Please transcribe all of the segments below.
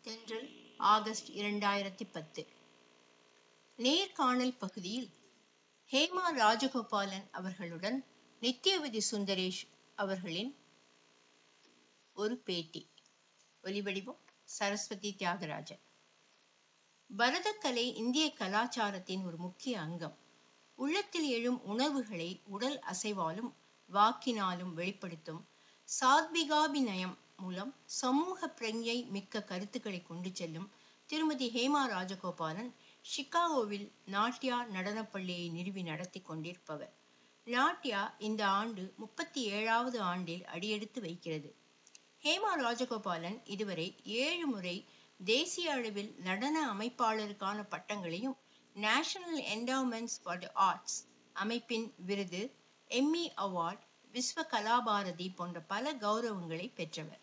தென்றல் ஆகஸ்ட் இரண்டாயிரத்தி பத்து நேர்காணல் பகுதியில் ஹேமா ராஜகோபாலன் அவர்களுடன் நித்யவதி சுந்தரேஷ் அவர்களின் ஒரு பேட்டி ஒலிவடிவம் சரஸ்வதி தியாகராஜன் பரதக்கலை இந்திய கலாச்சாரத்தின் ஒரு முக்கிய அங்கம் உள்ளத்தில் எழும் உணர்வுகளை உடல் அசைவாலும் வாக்கினாலும் வெளிப்படுத்தும் சாத்விகாபிநயம் மூலம் சமூக பிரஞை மிக்க கருத்துக்களை கொண்டு செல்லும் திருமதி ஹேமா ராஜகோபாலன் சிகாகோவில் நாட்டியா நடனப்பள்ளியை நிறுவி நடத்தி கொண்டிருப்பவர் நாட்டியா இந்த ஆண்டு முப்பத்தி ஏழாவது ஆண்டில் அடியெடுத்து வைக்கிறது ஹேமா ராஜகோபாலன் இதுவரை ஏழு முறை தேசிய அளவில் நடன அமைப்பாளருக்கான பட்டங்களையும் national endowments for the arts அமைப்பின் விருது எம்மி அவார்ட் விஸ்வ கலாபாரதி போன்ற பல கௌரவங்களை பெற்றவர்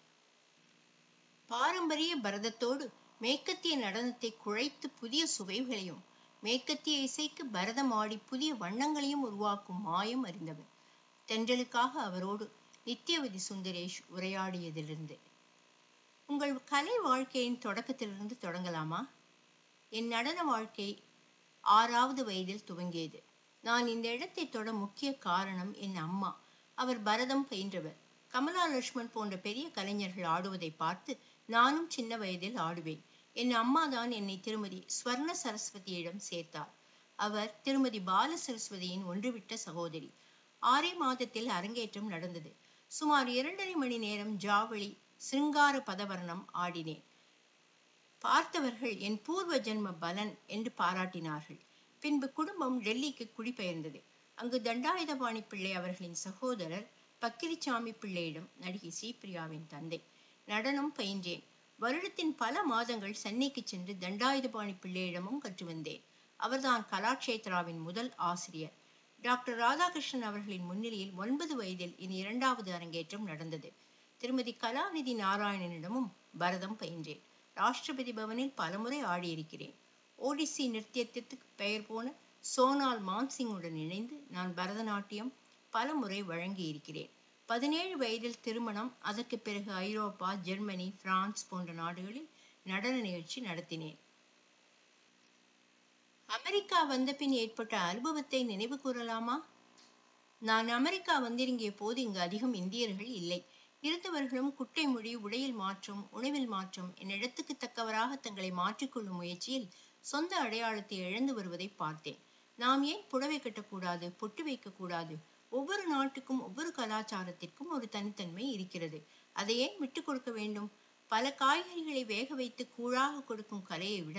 பாரம்பரிய பரதத்தோடு மேற்கத்திய நடனத்தை குழைத்து புதிய சுவைகளையும் மேற்கத்திய இசைக்கு பரதம் ஆடி புதிய வண்ணங்களையும் உருவாக்கும் மாயம் அறிந்தவர் தென்றலுக்காக அவரோடு நித்யவதி சுந்தரேஷ் உரையாடியதிலிருந்து உங்கள் கலை வாழ்க்கையின் தொடக்கத்திலிருந்து தொடங்கலாமா என் நடன வாழ்க்கை ஆறாவது வயதில் துவங்கியது நான் இந்த இடத்தை தொட முக்கிய காரணம் என் அம்மா அவர் பரதம் பயின்றவர் கமலா லட்சுமண் போன்ற பெரிய கலைஞர்கள் ஆடுவதை பார்த்து நானும் சின்ன வயதில் ஆடுவேன் என் அம்மா தான் என்னை திருமதி ஸ்வர்ண சரஸ்வதியிடம் சேர்த்தார் அவர் திருமதி பால சரஸ்வதியின் ஒன்றுவிட்ட சகோதரி ஆறே மாதத்தில் அரங்கேற்றம் நடந்தது சுமார் இரண்டரை மணி நேரம் ஜாவளி சிருங்கார பதவர்ணம் ஆடினேன் பார்த்தவர்கள் என் பூர்வ ஜென்ம பலன் என்று பாராட்டினார்கள் பின்பு குடும்பம் டெல்லிக்கு குடிபெயர்ந்தது அங்கு தண்டாயுதபாணி பிள்ளை அவர்களின் சகோதரர் பக்கிரிச்சாமி பிள்ளையிடம் நடிகை ஸ்ரீபிரியாவின் தந்தை நடனம் பயின்றேன் வருடத்தின் பல மாதங்கள் சென்னைக்கு சென்று தண்டாயுதபாணி பிள்ளையிடமும் கற்று வந்தேன் அவர்தான் கலாக்ஷேத்ராவின் முதல் ஆசிரியர் டாக்டர் ராதாகிருஷ்ணன் அவர்களின் முன்னிலையில் ஒன்பது வயதில் இனி இரண்டாவது அரங்கேற்றம் நடந்தது திருமதி கலாநிதி நாராயணனிடமும் பரதம் பயின்றேன் ராஷ்டிரபதி பவனில் பலமுறை ஆடியிருக்கிறேன் ஓடிசி நிறுத்தியத்திற்கு பெயர் போன சோனால் மான்சிங்குடன் இணைந்து நான் பரதநாட்டியம் பல முறை வழங்கி இருக்கிறேன் பதினேழு வயதில் திருமணம் அதற்கு பிறகு ஐரோப்பா ஜெர்மனி பிரான்ஸ் போன்ற நாடுகளில் நடன நிகழ்ச்சி நடத்தினேன் அமெரிக்கா வந்த பின் ஏற்பட்ட அனுபவத்தை நினைவு கூறலாமா நான் அமெரிக்கா வந்திறங்கிய போது இங்கு அதிகம் இந்தியர்கள் இல்லை இருந்தவர்களும் குட்டை மொழி உடையில் மாற்றம் உணவில் மாற்றம் என்னிடத்துக்கு தக்கவராக தங்களை மாற்றிக்கொள்ளும் முயற்சியில் சொந்த அடையாளத்தை இழந்து வருவதை பார்த்தேன் நாம் ஏன் புடவை கட்டக்கூடாது பொட்டு வைக்கக்கூடாது ஒவ்வொரு நாட்டுக்கும் ஒவ்வொரு கலாச்சாரத்திற்கும் ஒரு தனித்தன்மை இருக்கிறது அதை ஏன் விட்டு கொடுக்க வேண்டும் பல காய்கறிகளை வேக வைத்து கூழாக கொடுக்கும் கலையை விட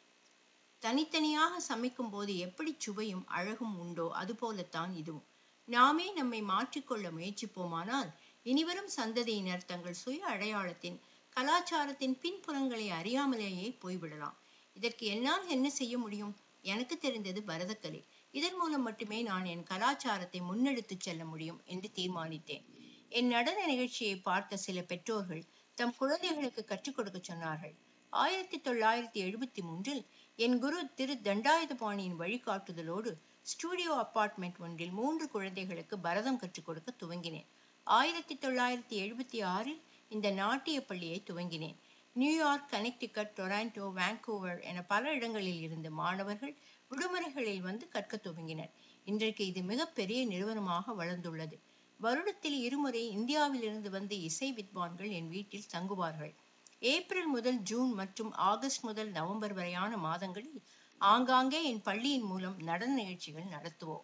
தனித்தனியாக சமைக்கும் போது எப்படி சுவையும் அழகும் உண்டோ அதுபோலத்தான் இதுவும் நாமே நம்மை மாற்றிக்கொள்ள முயற்சிப்போமானால் இனிவரும் சந்ததியினர் தங்கள் சுய அடையாளத்தின் கலாச்சாரத்தின் பின்புறங்களை அறியாமலேயே போய்விடலாம் இதற்கு என்னால் என்ன செய்ய முடியும் எனக்கு தெரிந்தது பரதக்கலை இதன் மூலம் மட்டுமே நான் என் கலாச்சாரத்தை முன்னெடுத்து செல்ல முடியும் என்று தீர்மானித்தேன் என் நடன நிகழ்ச்சியை பார்த்த சில பெற்றோர்கள் தம் குழந்தைகளுக்கு கற்றுக் கொடுக்க சொன்னார்கள் ஆயிரத்தி தொள்ளாயிரத்தி எழுபத்தி மூன்றில் என் குரு திரு தண்டாயுதபாணியின் வழிகாட்டுதலோடு ஸ்டூடியோ அப்பார்ட்மெண்ட் ஒன்றில் மூன்று குழந்தைகளுக்கு பரதம் கற்றுக் கொடுக்க துவங்கினேன் ஆயிரத்தி தொள்ளாயிரத்தி எழுபத்தி ஆறில் இந்த நாட்டிய பள்ளியை துவங்கினேன் நியூயார்க் கனெக்டிகட் டொராண்டோ வாங்கூவர் என பல இடங்களில் இருந்த மாணவர்கள் விடுமுறைகளில் வந்து கற்க துவங்கினர் இன்றைக்கு இது மிகப்பெரிய நிறுவனமாக வளர்ந்துள்ளது வருடத்தில் இருமுறை இந்தியாவிலிருந்து வந்த இசை வித்வான்கள் என் வீட்டில் தங்குவார்கள் ஏப்ரல் முதல் ஜூன் மற்றும் ஆகஸ்ட் முதல் நவம்பர் வரையான மாதங்களில் ஆங்காங்கே என் பள்ளியின் மூலம் நடன நிகழ்ச்சிகள் நடத்துவோம்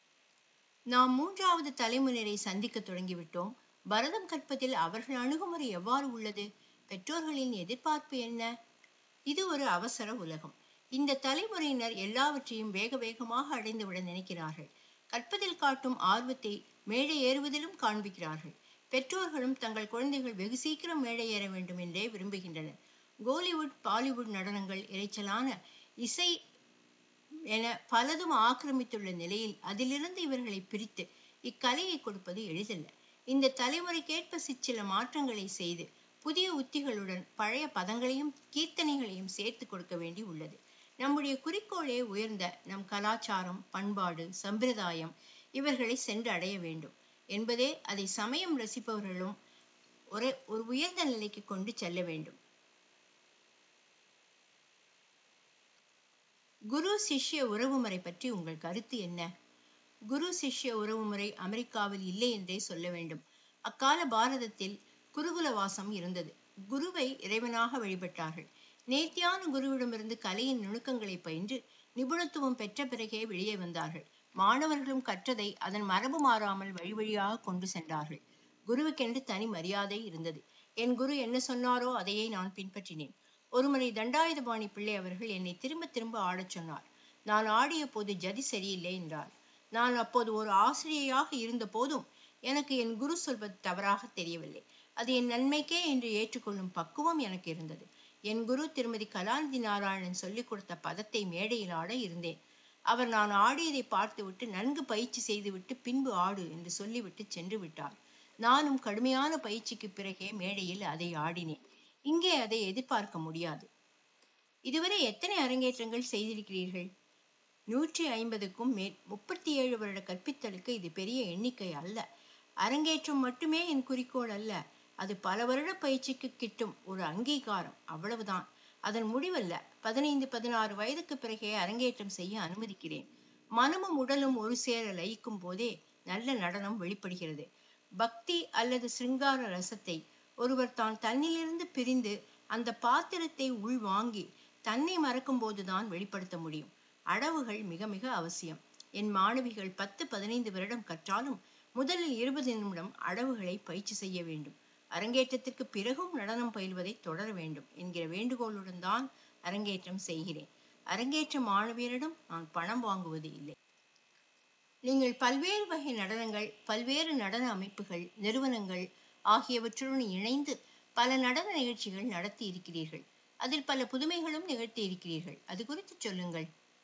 நாம் மூன்றாவது தலைமுறையை சந்திக்க தொடங்கிவிட்டோம் பரதம் கற்பதில் அவர்கள் அணுகுமுறை எவ்வாறு உள்ளது பெற்றோர்களின் எதிர்பார்ப்பு என்ன இது ஒரு அவசர உலகம் இந்த தலைமுறையினர் எல்லாவற்றையும் வேக வேகமாக அடைந்துவிட நினைக்கிறார்கள் கற்பதில் காட்டும் ஆர்வத்தை மேடை ஏறுவதிலும் காண்பிக்கிறார்கள் பெற்றோர்களும் தங்கள் குழந்தைகள் வெகு சீக்கிரம் மேடை ஏற வேண்டும் என்றே விரும்புகின்றனர் கோலிவுட் பாலிவுட் நடனங்கள் இறைச்சலான இசை என பலதும் ஆக்கிரமித்துள்ள நிலையில் அதிலிருந்து இவர்களை பிரித்து இக்கலையை கொடுப்பது எளிதல்ல இந்த தலைமுறைக்கேற்ப சிற்சில மாற்றங்களை செய்து புதிய உத்திகளுடன் பழைய பதங்களையும் கீர்த்தனைகளையும் சேர்த்து கொடுக்க வேண்டி உள்ளது நம்முடைய குறிக்கோளே உயர்ந்த நம் கலாச்சாரம் பண்பாடு சம்பிரதாயம் இவர்களை சென்று அடைய வேண்டும் என்பதே அதை சமயம் ரசிப்பவர்களும் ஒரு ஒரு உயர்ந்த நிலைக்கு கொண்டு செல்ல வேண்டும் குரு சிஷ்ய உறவுமுறை பற்றி உங்கள் கருத்து என்ன குரு சிஷ்ய உறவுமுறை அமெரிக்காவில் இல்லை என்றே சொல்ல வேண்டும் அக்கால பாரதத்தில் குருகுல வாசம் இருந்தது குருவை இறைவனாக வழிபட்டார்கள் நேர்த்தியான குருவிடமிருந்து கலையின் நுணுக்கங்களை பயின்று நிபுணத்துவம் பெற்ற பிறகே வெளியே வந்தார்கள் மாணவர்களும் கற்றதை அதன் மரபு மாறாமல் வழி வழியாக கொண்டு சென்றார்கள் குருவுக்கென்று தனி மரியாதை இருந்தது என் குரு என்ன சொன்னாரோ அதையே நான் பின்பற்றினேன் ஒருமுறை தண்டாயுதபாணி பிள்ளை அவர்கள் என்னை திரும்ப திரும்ப ஆடச் சொன்னார் நான் ஆடிய போது ஜதி சரியில்லை என்றார் நான் அப்போது ஒரு ஆசிரியையாக இருந்த போதும் எனக்கு என் குரு சொல்வது தவறாக தெரியவில்லை அது என் நன்மைக்கே என்று ஏற்றுக்கொள்ளும் பக்குவம் எனக்கு இருந்தது என் குரு திருமதி கலாநிதி நாராயணன் சொல்லிக் கொடுத்த பதத்தை மேடையில் ஆட இருந்தேன் அவர் நான் ஆடியதை பார்த்துவிட்டு நன்கு பயிற்சி செய்துவிட்டு பின்பு ஆடு என்று சொல்லிவிட்டு சென்று விட்டார் நானும் கடுமையான பயிற்சிக்கு பிறகே மேடையில் அதை ஆடினேன் இங்கே அதை எதிர்பார்க்க முடியாது இதுவரை எத்தனை அரங்கேற்றங்கள் செய்திருக்கிறீர்கள் நூற்றி ஐம்பதுக்கும் மேல் முப்பத்தி ஏழு வருட கற்பித்தலுக்கு இது பெரிய எண்ணிக்கை அல்ல அரங்கேற்றம் மட்டுமே என் குறிக்கோள் அல்ல அது பல வருட பயிற்சிக்கு கிட்டும் ஒரு அங்கீகாரம் அவ்வளவுதான் அதன் முடிவல்ல பதினைந்து பதினாறு வயதுக்கு பிறகே அரங்கேற்றம் செய்ய அனுமதிக்கிறேன் மனமும் உடலும் ஒரு சேர லயிக்கும் போதே நல்ல நடனம் வெளிப்படுகிறது பக்தி அல்லது சிருங்கார ரசத்தை ஒருவர் தான் தன்னிலிருந்து பிரிந்து அந்த பாத்திரத்தை உள்வாங்கி தன்னை மறக்கும் போதுதான் வெளிப்படுத்த முடியும் அடவுகள் மிக மிக அவசியம் என் மாணவிகள் பத்து பதினைந்து வருடம் கற்றாலும் முதலில் இருபது நிமிடம் அடவுகளை பயிற்சி செய்ய வேண்டும் அரங்கேற்றத்திற்கு பிறகும் நடனம் பயில்வதை தொடர வேண்டும் என்கிற வேண்டுகோளுடன் தான் அரங்கேற்றம் செய்கிறேன் அரங்கேற்ற மாணவியரிடம் நான் பணம் வாங்குவது இல்லை நீங்கள் பல்வேறு வகை நடனங்கள் பல்வேறு நடன அமைப்புகள் நிறுவனங்கள் ஆகியவற்றுடன் இணைந்து பல நடன நிகழ்ச்சிகள் நடத்தி இருக்கிறீர்கள் அதில் பல புதுமைகளும் நிகழ்த்தி இருக்கிறீர்கள் அது குறித்து சொல்லுங்கள்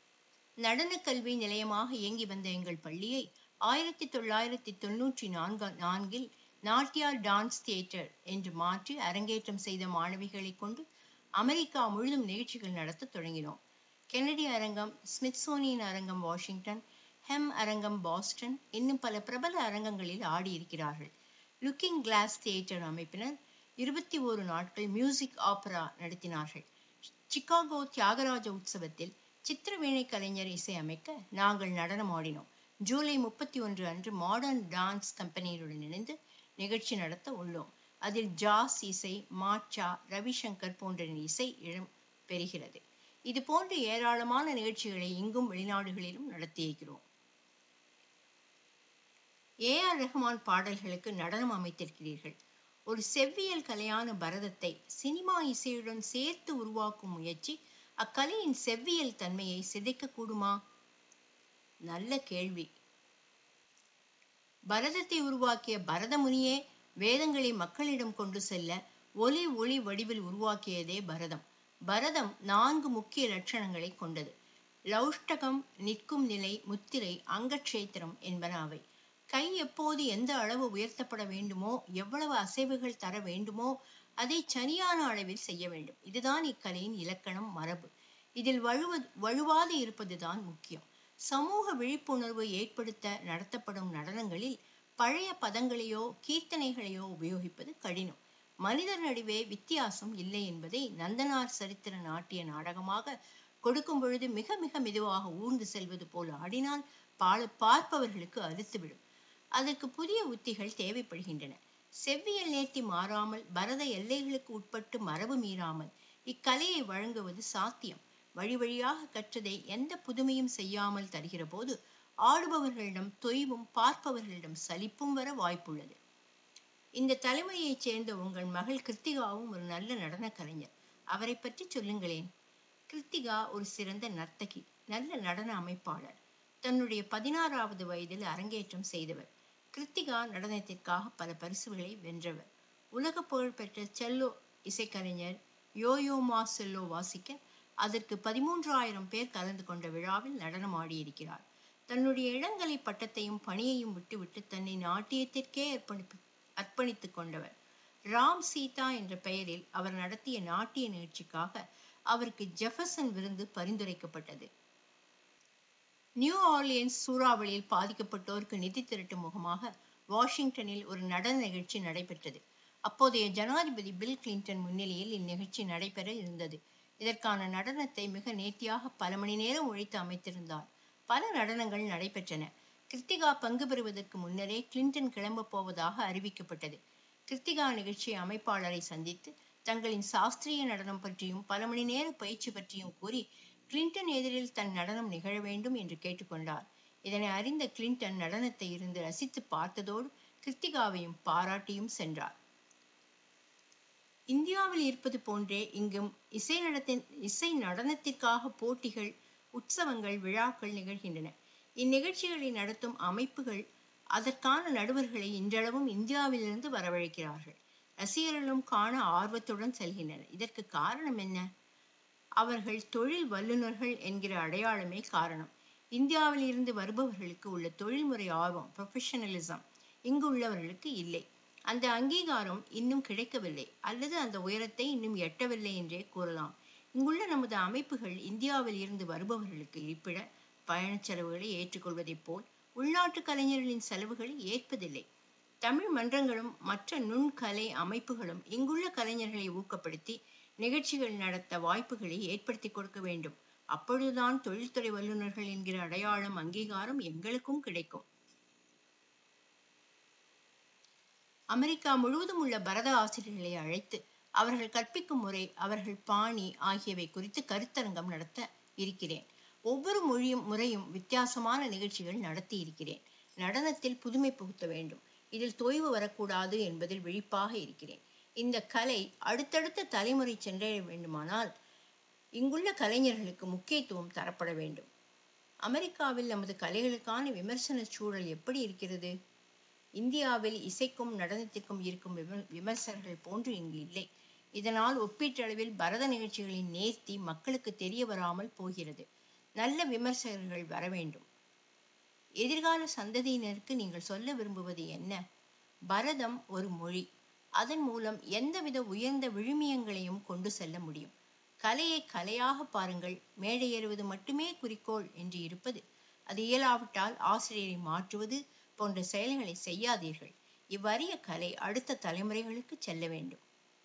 நடன கல்வி நிலையமாக இயங்கி வந்த எங்கள் பள்ளியை ஆயிரத்தி தொள்ளாயிரத்தி தொண்ணூற்றி நான்கு நான்கில் நாட்டியா டான்ஸ் தியேட்டர் என்று மாற்றி அரங்கேற்றம் செய்த மாணவிகளை கொண்டு அமெரிக்கா முழுதும் நிகழ்ச்சிகள் நடத்த தொடங்கினோம் கென்னடி அரங்கம் ஸ்மித்சோனியன் அரங்கம் வாஷிங்டன் ஹெம் அரங்கம் பாஸ்டன் இன்னும் பல பிரபல அரங்கங்களில் ஆடியிருக்கிறார்கள் லுக்கிங் கிளாஸ் தியேட்டர் அமைப்பினர் இருபத்தி ஓரு நாட்கள் மியூசிக் ஆப்பரா நடத்தினார்கள் சிகாகோ தியாகராஜ உற்சவத்தில் சித்திரவீணை கலைஞர் இசை அமைக்க நாங்கள் நடனம் ஆடினோம் ஜூலை முப்பத்தி ஒன்று அன்று மாடர்ன் டான்ஸ் கம்பெனியுடன் இணைந்து நிகழ்ச்சி நடத்த உள்ளோம் அதில் ஜாஸ் இசை மாச்சா ரவிசங்கர் போன்ற இசை இடம் பெறுகிறது இது போன்ற ஏராளமான நிகழ்ச்சிகளை இங்கும் வெளிநாடுகளிலும் நடத்தியிருக்கிறோம் ஏ ஆர் ரஹ்மான் பாடல்களுக்கு நடனம் அமைத்திருக்கிறீர்கள் ஒரு செவ்வியல் கலையான பரதத்தை சினிமா இசையுடன் சேர்த்து உருவாக்கும் முயற்சி அக்கலையின் செவ்வியல் தன்மையை சிதைக்க கூடுமா நல்ல கேள்வி பரதத்தை உருவாக்கிய பரத முனியே வேதங்களை மக்களிடம் கொண்டு செல்ல ஒலி ஒளி வடிவில் உருவாக்கியதே பரதம் பரதம் நான்கு முக்கிய லட்சணங்களை கொண்டது லௌஷ்டகம் நிற்கும் நிலை முத்திரை அங்கக்ஷேத்திரம் என்பன அவை கை எப்போது எந்த அளவு உயர்த்தப்பட வேண்டுமோ எவ்வளவு அசைவுகள் தர வேண்டுமோ அதை சரியான அளவில் செய்ய வேண்டும் இதுதான் இக்கலையின் இலக்கணம் மரபு இதில் வழுவது வலுவாது இருப்பதுதான் முக்கியம் சமூக விழிப்புணர்வு ஏற்படுத்த நடத்தப்படும் நடனங்களில் பழைய பதங்களையோ கீர்த்தனைகளையோ உபயோகிப்பது கடினம் மனிதர் நடுவே வித்தியாசம் இல்லை என்பதை நந்தனார் சரித்திர நாட்டிய நாடகமாக கொடுக்கும் பொழுது மிக மிக மெதுவாக ஊர்ந்து செல்வது போல் ஆடினால் பால பார்ப்பவர்களுக்கு அறுத்துவிடும் அதற்கு புதிய உத்திகள் தேவைப்படுகின்றன செவ்வியல் நேர்த்தி மாறாமல் பரத எல்லைகளுக்கு உட்பட்டு மரபு மீறாமல் இக்கலையை வழங்குவது சாத்தியம் வழி வழியாக கற்றதை எந்த புதுமையும் செய்யாமல் தருகிற போது ஆடுபவர்களிடம் தொய்வும் பார்ப்பவர்களிடம் சலிப்பும் வர வாய்ப்புள்ளது இந்த தலைமுறையைச் சேர்ந்த உங்கள் மகள் கிருத்திகாவும் ஒரு நல்ல நடன கலைஞர் அவரை பற்றி சொல்லுங்களேன் கிருத்திகா ஒரு சிறந்த நர்த்தகி நல்ல நடன அமைப்பாளர் தன்னுடைய பதினாறாவது வயதில் அரங்கேற்றம் செய்தவர் கிருத்திகா நடனத்திற்காக பல பரிசுகளை வென்றவர் உலக புகழ்பெற்ற செல்லோ இசைக்கலைஞர் யோயோமா செல்லோ வாசிக்க அதற்கு பதிமூன்றாயிரம் பேர் கலந்து கொண்ட விழாவில் நடனம் ஆடியிருக்கிறார் தன்னுடைய இளங்கலை பட்டத்தையும் பணியையும் விட்டுவிட்டு தன்னை நாட்டியத்திற்கே அர்ப்பணிப்பு அர்ப்பணித்துக் கொண்டவர் ராம் சீதா என்ற பெயரில் அவர் நடத்திய நாட்டிய நிகழ்ச்சிக்காக அவருக்கு ஜெஃபர்சன் விருது பரிந்துரைக்கப்பட்டது நியூ ஆர்லியன்ஸ் சூறாவளியில் பாதிக்கப்பட்டோருக்கு நிதி திரட்டும் முகமாக வாஷிங்டனில் ஒரு நடன நிகழ்ச்சி நடைபெற்றது அப்போதைய ஜனாதிபதி பில் கிளின்டன் முன்னிலையில் இந்நிகழ்ச்சி நடைபெற இருந்தது இதற்கான நடனத்தை மிக நேர்த்தியாக பல மணி நேரம் உழைத்து அமைத்திருந்தார் பல நடனங்கள் நடைபெற்றன கிருத்திகா பங்கு பெறுவதற்கு முன்னரே கிளின்டன் கிளம்பப் போவதாக அறிவிக்கப்பட்டது கிருத்திகா நிகழ்ச்சி அமைப்பாளரை சந்தித்து தங்களின் சாஸ்திரிய நடனம் பற்றியும் பல மணி நேர பயிற்சி பற்றியும் கூறி கிளின்டன் எதிரில் தன் நடனம் நிகழ வேண்டும் என்று கேட்டுக்கொண்டார் இதனை அறிந்த கிளின்டன் நடனத்தை இருந்து ரசித்து பார்த்ததோடு கிருத்திகாவையும் பாராட்டியும் சென்றார் இந்தியாவில் இருப்பது போன்றே இங்கும் இசை நடத்தின் இசை நடனத்திற்காக போட்டிகள் உற்சவங்கள் விழாக்கள் நிகழ்கின்றன இந்நிகழ்ச்சிகளை நடத்தும் அமைப்புகள் அதற்கான நடுவர்களை இன்றளவும் இந்தியாவிலிருந்து வரவழைக்கிறார்கள் ரசிகர்களும் காண ஆர்வத்துடன் செல்கின்றனர் இதற்கு காரணம் என்ன அவர்கள் தொழில் வல்லுநர்கள் என்கிற அடையாளமே காரணம் இந்தியாவில் இருந்து வருபவர்களுக்கு உள்ள தொழில்முறை ஆர்வம் ப்ரொஃபஷனலிசம் இங்கு உள்ளவர்களுக்கு இல்லை அந்த அங்கீகாரம் இன்னும் கிடைக்கவில்லை அல்லது அந்த உயரத்தை இன்னும் எட்டவில்லை என்றே கூறலாம் இங்குள்ள நமது அமைப்புகள் இந்தியாவில் இருந்து வருபவர்களுக்கு இருப்பிட பயணச் செலவுகளை ஏற்றுக்கொள்வதைப் போல் உள்நாட்டு கலைஞர்களின் செலவுகளை ஏற்பதில்லை தமிழ் மன்றங்களும் மற்ற நுண்கலை அமைப்புகளும் இங்குள்ள கலைஞர்களை ஊக்கப்படுத்தி நிகழ்ச்சிகள் நடத்த வாய்ப்புகளை ஏற்படுத்தி கொடுக்க வேண்டும் அப்பொழுதுதான் தொழில்துறை வல்லுநர்கள் என்கிற அடையாளம் அங்கீகாரம் எங்களுக்கும் கிடைக்கும் அமெரிக்கா முழுவதும் உள்ள பரத ஆசிரியர்களை அழைத்து அவர்கள் கற்பிக்கும் முறை அவர்கள் பாணி ஆகியவை குறித்து கருத்தரங்கம் நடத்த இருக்கிறேன் ஒவ்வொரு மொழியும் முறையும் வித்தியாசமான நிகழ்ச்சிகள் நடத்தி இருக்கிறேன் நடனத்தில் புதுமை புகுத்த வேண்டும் இதில் தொய்வு வரக்கூடாது என்பதில் விழிப்பாக இருக்கிறேன் இந்த கலை அடுத்தடுத்த தலைமுறை சென்றடைய வேண்டுமானால் இங்குள்ள கலைஞர்களுக்கு முக்கியத்துவம் தரப்பட வேண்டும் அமெரிக்காவில் நமது கலைகளுக்கான விமர்சன சூழல் எப்படி இருக்கிறது இந்தியாவில் இசைக்கும் நடனத்திற்கும் இருக்கும் விமர் விமர்சகர்கள் போன்று இங்கு இல்லை இதனால் ஒப்பீட்டளவில் பரத நிகழ்ச்சிகளின் நேர்த்தி மக்களுக்கு தெரிய வராமல் போகிறது நல்ல விமர்சகர்கள் வர வேண்டும் எதிர்கால சந்ததியினருக்கு நீங்கள் சொல்ல விரும்புவது என்ன பரதம் ஒரு மொழி அதன் மூலம் எந்தவித உயர்ந்த விழுமியங்களையும் கொண்டு செல்ல முடியும் கலையை கலையாக பாருங்கள் மேடை ஏறுவது மட்டுமே குறிக்கோள் என்று இருப்பது அது இயலாவிட்டால் ஆசிரியரை மாற்றுவது போன்ற செயல்களை செய்யாதீர்கள் இவ்வறிய கலை அடுத்த தலைமுறைகளுக்கு செல்ல வேண்டும்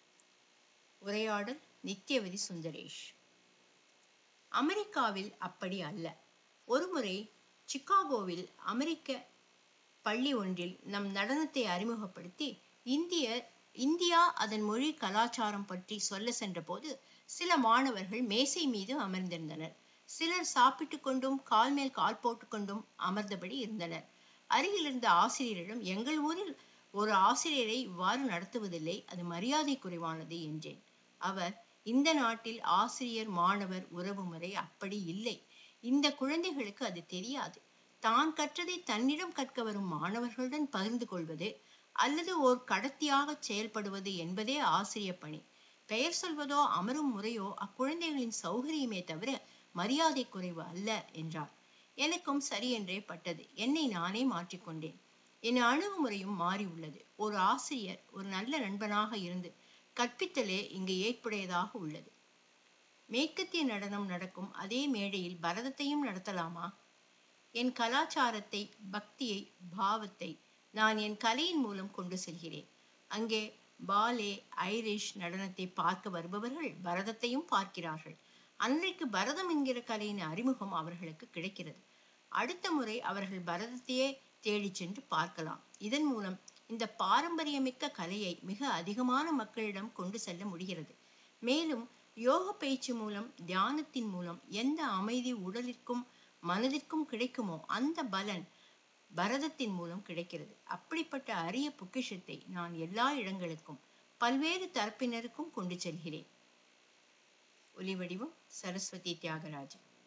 உரையாடல் நித்யவதி சுந்தரேஷ் அமெரிக்காவில் அப்படி அல்ல ஒருமுறை சிகாகோவில் அமெரிக்க பள்ளி ஒன்றில் நம் நடனத்தை அறிமுகப்படுத்தி இந்திய இந்தியா அதன் மொழி கலாச்சாரம் பற்றி சொல்ல சென்றபோது சில மாணவர்கள் மேசை மீது அமர்ந்திருந்தனர் சிலர் சாப்பிட்டு கொண்டும் கால் மேல் கால் போட்டுக்கொண்டும் அமர்ந்தபடி இருந்தனர் அருகில் இருந்த ஆசிரியரிடம் எங்கள் ஊரில் ஒரு ஆசிரியரை இவ்வாறு நடத்துவதில்லை அது மரியாதை குறைவானது என்றேன் அவர் இந்த நாட்டில் ஆசிரியர் மாணவர் உறவு முறை அப்படி இல்லை இந்த குழந்தைகளுக்கு அது தெரியாது தான் கற்றதை தன்னிடம் கற்க வரும் மாணவர்களுடன் பகிர்ந்து கொள்வது அல்லது ஓர் கடத்தியாக செயல்படுவது என்பதே ஆசிரிய பணி பெயர் சொல்வதோ அமரும் முறையோ அக்குழந்தைகளின் சௌகரியமே தவிர மரியாதை குறைவு அல்ல என்றார் எனக்கும் சரி என்றே பட்டது என்னை நானே மாற்றிக்கொண்டேன் என் அணுகுமுறையும் மாறி உள்ளது ஒரு ஆசிரியர் ஒரு நல்ல நண்பனாக இருந்து கற்பித்தலே இங்கு ஏற்புடையதாக உள்ளது மேற்கத்திய நடனம் நடக்கும் அதே மேடையில் பரதத்தையும் நடத்தலாமா என் கலாச்சாரத்தை பக்தியை பாவத்தை நான் என் கலையின் மூலம் கொண்டு செல்கிறேன் அங்கே பாலே ஐரிஷ் நடனத்தை பார்க்க வருபவர்கள் பரதத்தையும் பார்க்கிறார்கள் அன்றைக்கு பரதம் என்கிற கலையின் அறிமுகம் அவர்களுக்கு கிடைக்கிறது அடுத்த முறை அவர்கள் பரதத்தையே தேடிச் சென்று பார்க்கலாம் இதன் மூலம் இந்த பாரம்பரியமிக்க கலையை மிக அதிகமான மக்களிடம் கொண்டு செல்ல முடிகிறது மேலும் யோக பயிற்சி மூலம் தியானத்தின் மூலம் எந்த அமைதி உடலிற்கும் மனதிற்கும் கிடைக்குமோ அந்த பலன் பரதத்தின் மூலம் கிடைக்கிறது அப்படிப்பட்ட அரிய பொக்கிஷத்தை நான் எல்லா இடங்களுக்கும் பல்வேறு தரப்பினருக்கும் கொண்டு செல்கிறேன் ஒலிவடிவம் சரஸ்வதி தியாகராஜன்